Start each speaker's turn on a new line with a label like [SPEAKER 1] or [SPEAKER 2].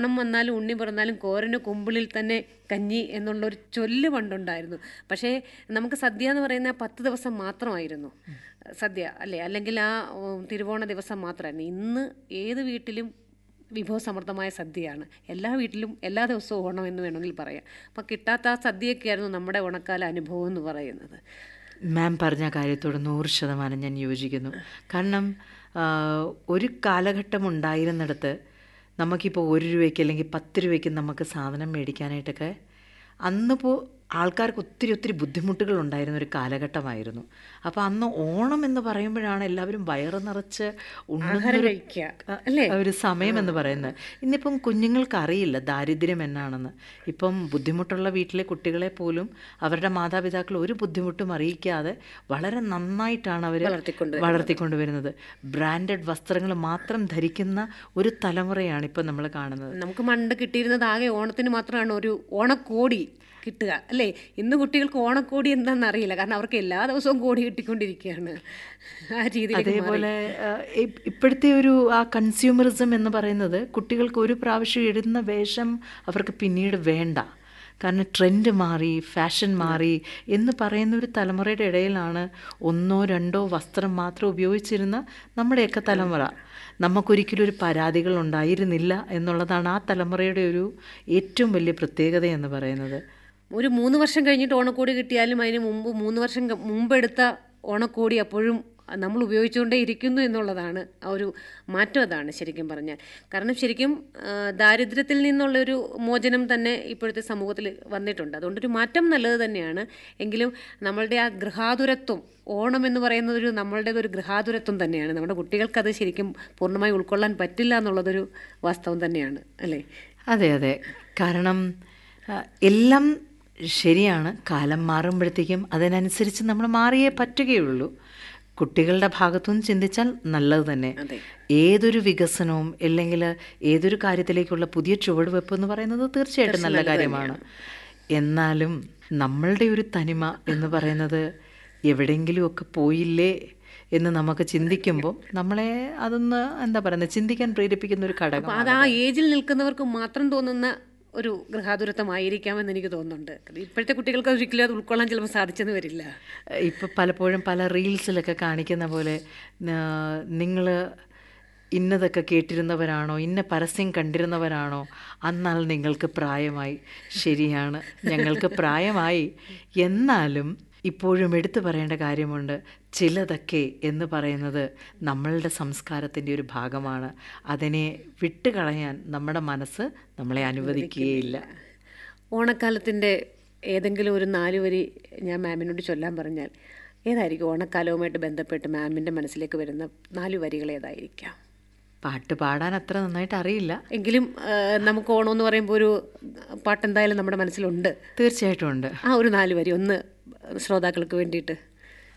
[SPEAKER 1] ഓണം വന്നാലും ഉണ്ണി പിറന്നാലും കോരന് കുമ്പിളിൽ തന്നെ കഞ്ഞി എന്നുള്ളൊരു ചൊല്ല് പണ്ടുണ്ടായിരുന്നു പക്ഷേ നമുക്ക് സദ്യ എന്ന് പറയുന്ന ആ പത്ത് ദിവസം മാത്രമായിരുന്നു സദ്യ അല്ലേ അല്ലെങ്കിൽ ആ ഉം, തിരുവോണ ദിവസം മാത്രമായിരുന്നു ഇന്ന് ഏത് വീട്ടിലും വിഭവസമൃദ്ധമായ സദ്യയാണ് എല്ലാ വീട്ടിലും എല്ലാ ദിവസവും ഓണം എന്ന് വേണമെങ്കിൽ പറയാം അപ്പോൾ കിട്ടാത്ത ആ സദ്യയൊക്കെയായിരുന്നു നമ്മുടെ ഓണക്കാല അനുഭവം എന്ന് പറയുന്നത്
[SPEAKER 2] മാം പറഞ്ഞ കാര്യത്തോട് നൂറ് ശതമാനം ഞാൻ യോജിക്കുന്നു കാരണം ആ, ഒരു കാലഘട്ടം ഉണ്ടായിരുന്നിടത്ത് നമുക്കിപ്പോൾ ഒരു രൂപയ്ക്ക് അല്ലെങ്കിൽ പത്ത് രൂപയ്ക്ക് നമുക്ക് സാധനം മേടിക്കാനായിട്ടൊക്കെ അന്നിപ്പോൾ ആൾക്കാർക്ക് ഒത്തിരി ഒത്തിരി ബുദ്ധിമുട്ടുകൾ ഉണ്ടായിരുന്ന ഒരു കാലഘട്ടമായിരുന്നു അപ്പോൾ അന്ന് ഓണം എന്ന് പറയുമ്പോഴാണ് എല്ലാവരും വയറ് നിറച്ച് ഉണ്ണുന്നൊരു
[SPEAKER 1] കഴിക്കുക, അല്ലേ?
[SPEAKER 2] ഒരു സമയം എന്ന് പറയുന്നത് ഇന്നിപ്പം കുഞ്ഞുങ്ങൾക്ക് അറിയില്ല ദാരിദ്ര്യം എന്നാണെന്ന് ഇപ്പം ബുദ്ധിമുട്ടുള്ള വീട്ടിലെ കുട്ടികളെ പോലും അവരുടെ മാതാപിതാക്കൾ ഒരു ബുദ്ധിമുട്ടും അറിയിക്കാതെ വളരെ നന്നായിട്ടാണ് അവർ
[SPEAKER 1] വളർത്തിക്കൊണ്ട്
[SPEAKER 2] വളർത്തിക്കൊണ്ടുവരുന്നത് ബ്രാൻഡഡ് വസ്ത്രങ്ങൾ മാത്രം ധരിക്കുന്ന ഒരു തലമുറയാണ് ഇപ്പം നമ്മൾ കാണുന്നത്
[SPEAKER 1] നമുക്ക് മണ്ട് കിട്ടിയിരുന്നത് ആകെ ഓണത്തിന് മാത്രമാണ് ഒരു ഓണക്കോടി കിട്ടുക അല്ലേ ഇന്ന് കുട്ടികൾക്ക് ഓണക്കോടി എന്താണെന്ന് അറിയില്ല കാരണം അവർക്ക് എല്ലാ ദിവസവും കോടി കിട്ടിക്കൊണ്ടിരിക്കുകയാണ് ആ രീതിയിലേക്ക് മാറി.
[SPEAKER 2] അതേപോലെ ആ, ഇ- ഇപ്പോഴത്തെ ഒരു ആ കൺസ്യൂമറിസം എന്ന് പറയുന്നത് കുട്ടികൾക്ക് ഒരു പ്രാവശ്യം ഇടുന്ന വേഷം അവർക്ക് പിന്നീട് വേണ്ട കാരണം ട്രെൻഡ് മാറി ഫാഷൻ മാറി എന്ന് പറയുന്ന ഒരു തലമുറയുടെ ഇടയിലാണ് ഒന്നോ രണ്ടോ വസ്ത്രം മാത്രം ഉപയോഗിച്ചിരുന്ന നമ്മുടെയൊക്കെ തലമുറ നമുക്കൊരിക്കലും ഒരു പരാതികൾ ഉണ്ടായിരുന്നില്ല എന്നുള്ളതാണ് ആ തലമുറയുടെ ഒരു ഏറ്റവും വലിയ പ്രത്യേകത എന്ന് പറയുന്നത്
[SPEAKER 1] ഒരു മൂന്ന് വർഷം കഴിഞ്ഞിട്ട് ഓണക്കോടി കിട്ടിയാലും അതിന് മുമ്പ് മൂന്ന് വർഷം ക- മുമ്പെടുത്ത ഓണക്കോടി അപ്പോഴും നമ്മൾ ഉപയോഗിച്ചുകൊണ്ടേ ഇരിക്കുന്നു എന്നുള്ളതാണ് ആ ഒരു മാറ്റം അതാണ് ശരിക്കും പറഞ്ഞാൽ കാരണം ശരിക്കും ആ, ദാരിദ്ര്യത്തിൽ നിന്നുള്ളൊരു മോചനം തന്നെ ഇപ്പോഴത്തെ സമൂഹത്തിൽ വന്നിട്ടുണ്ട് അതുകൊണ്ടൊരു മാറ്റം നല്ലത് തന്നെയാണ് എങ്കിലും നമ്മളുടെ ആ ഗൃഹാതുരത്വം ഓണം എന്ന് പറയുന്നത് ഒരു നമ്മളുടേത് ഒരു ഗൃഹാതുരത്വം തന്നെയാണ് നമ്മുടെ കുട്ടികൾക്കത് ശരിക്കും പൂർണ്ണമായി ഉൾക്കൊള്ളാൻ പറ്റില്ല എന്നുള്ളതൊരു വാസ്തവം തന്നെയാണ് അല്ലേ
[SPEAKER 2] അതെ അതെ കാരണം ആ, എല്ലാം ശരിയാണ് കാലം മാറുമ്പോഴത്തേക്കും അതിനനുസരിച്ച് നമ്മൾ മാറിയേ പറ്റുകയുള്ളൂ കുട്ടികളുടെ ഭാഗത്തുനിന്ന് ചിന്തിച്ചാൽ നല്ലത് തന്നെ
[SPEAKER 1] അതെ.
[SPEAKER 2] ഏതൊരു വികസനവും അല്ലെങ്കിൽ ഏതൊരു കാര്യത്തിലേക്കുള്ള പുതിയ ചുവടുവെപ്പ് എന്ന് പറയുന്നത് തീർച്ചയായിട്ടും നല്ല കാര്യമാണ് എന്നാലും നമ്മളുടെ ഒരു തനിമ എന്ന് പറയുന്നത് എവിടെയെങ്കിലുമൊക്കെ പോയില്ലേ എന്ന് നമുക്ക് ചിന്തിക്കുമ്പോൾ നമ്മളെ അതൊന്ന് എന്താ പറയുന്നത് ചിന്തിക്കാൻ പ്രേരിപ്പിക്കുന്ന ഒരു ഘടകം
[SPEAKER 1] അപ്പോൾ അത് ആ ഏജിൽ നിൽക്കുന്നവർക്ക് മാത്രം തോന്നുന്ന ഒരു ഗൃഹാതുരത്വമായിരിക്കാമെന്ന് എനിക്ക് തോന്നുന്നുണ്ട് ഇപ്പോഴത്തെ കുട്ടികൾക്ക് ഒരിക്കലും അത് ഉൾക്കൊള്ളാൻ ചിലപ്പോൾ സാധിച്ചെന്ന് വരില്ല
[SPEAKER 2] ഇപ്പം പലപ്പോഴും പല റീൽസിലൊക്കെ കാണിക്കുന്ന പോലെ നിങ്ങൾ ഇന്നതൊക്കെ കേട്ടിരുന്നവരാണോ ഇന്ന പരസ്യം കണ്ടിരുന്നവരാണോ എന്നാൽ നിങ്ങൾക്ക് പ്രായമായി ശരിയാണ് ഞങ്ങൾക്ക് പ്രായമായി എന്നാലും ഇപ്പോഴും എടുത്തു പറയേണ്ട കാര്യമുണ്ട് ചിലതൊക്കെ എന്ന് പറയുന്നത് നമ്മളുടെ സംസ്കാരത്തിൻ്റെ ഒരു ഭാഗമാണ് അതിനെ വിട്ടുകളയാൻ നമ്മുടെ മനസ്സ് നമ്മളെ അനുവദിക്കുകയില്ല
[SPEAKER 1] ഓണക്കാലത്തിൻ്റെ ഏതെങ്കിലും ഒരു നാല് വരി ഞാൻ മാമിനോട് ചൊല്ലാൻ പറഞ്ഞാൽ ഏതായിരിക്കും ഓണക്കാലവുമായിട്ട് ബന്ധപ്പെട്ട് മാമിൻ്റെ മനസ്സിലേക്ക് വരുന്ന നാല് വരികൾ ഏതായിരിക്കാം
[SPEAKER 2] പാട്ട് പാടാൻ അത്ര നന്നായിട്ട് അറിയില്ല
[SPEAKER 1] എങ്കിലും ആ, നമുക്ക് ഓണം എന്ന് പറയുമ്പോൾ ഒരു പാട്ട് എന്തായാലും നമ്മുടെ മനസ്സിലുണ്ട്
[SPEAKER 2] തീർച്ചയായിട്ടും ഉണ്ട്
[SPEAKER 1] ആ ഒരു നാല് വരി ഒന്ന് ശ്രോതാക്കൾക്ക് വേണ്ടിയിട്ട്